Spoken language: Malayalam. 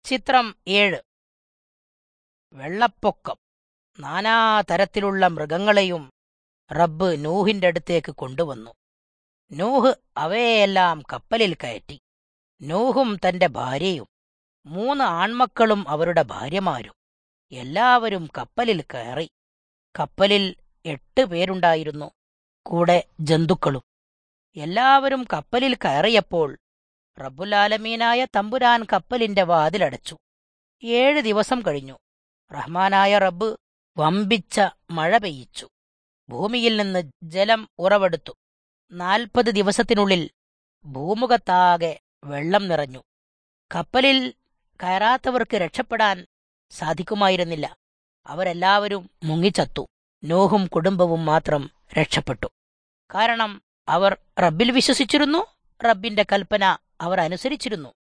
ചിത്രം ഏഴ് വെള്ളപ്പൊക്കം നാനാതരത്തിലുള്ള മൃഗങ്ങളെയും റബ്ബ് നൂഹിന്റെ അടുത്തേക്ക് കൊണ്ടുവന്നു നൂഹ് അവയെല്ലാം കപ്പലിൽ കയറ്റി നൂഹും തന്റെ ഭാര്യയും മൂന്ന് ആൺമക്കളും അവരുടെ ഭാര്യമാരും എല്ലാവരും കപ്പലിൽ കയറി കപ്പലിൽ എട്ട് പേരുണ്ടായിരുന്നു കൂടെ ജന്തുക്കളും എല്ലാവരും കപ്പലിൽ കയറിയപ്പോൾ റബ്ബുലാലമീനായ തമ്പുരാൻ കപ്പലിന്റെ വാതിലടച്ചു ഏഴ് ദിവസം കഴിഞ്ഞു റഹ്മാനായ റബ്ബ് വമ്പിച്ച മഴ പെയ്യിച്ചു ഭൂമിയിൽ നിന്ന് ജലം ഉറവെടുത്തു നാൽപ്പത് ദിവസത്തിനുള്ളിൽ ഭൂമുഖത്താകെ വെള്ളം നിറഞ്ഞു കപ്പലിൽ കയറാത്തവർക്ക് രക്ഷപ്പെടാൻ സാധിക്കുമായിരുന്നില്ല അവരെല്ലാവരും മുങ്ങിച്ചത്തു നോഹും കുടുംബവും മാത്രം രക്ഷപ്പെട്ടു കാരണം അവർ റബ്ബിൽ വിശ്വസിച്ചിരുന്നു റബ്ബിന്റെ കൽപ്പന അവർ അനുസരിച്ചിരുന്നു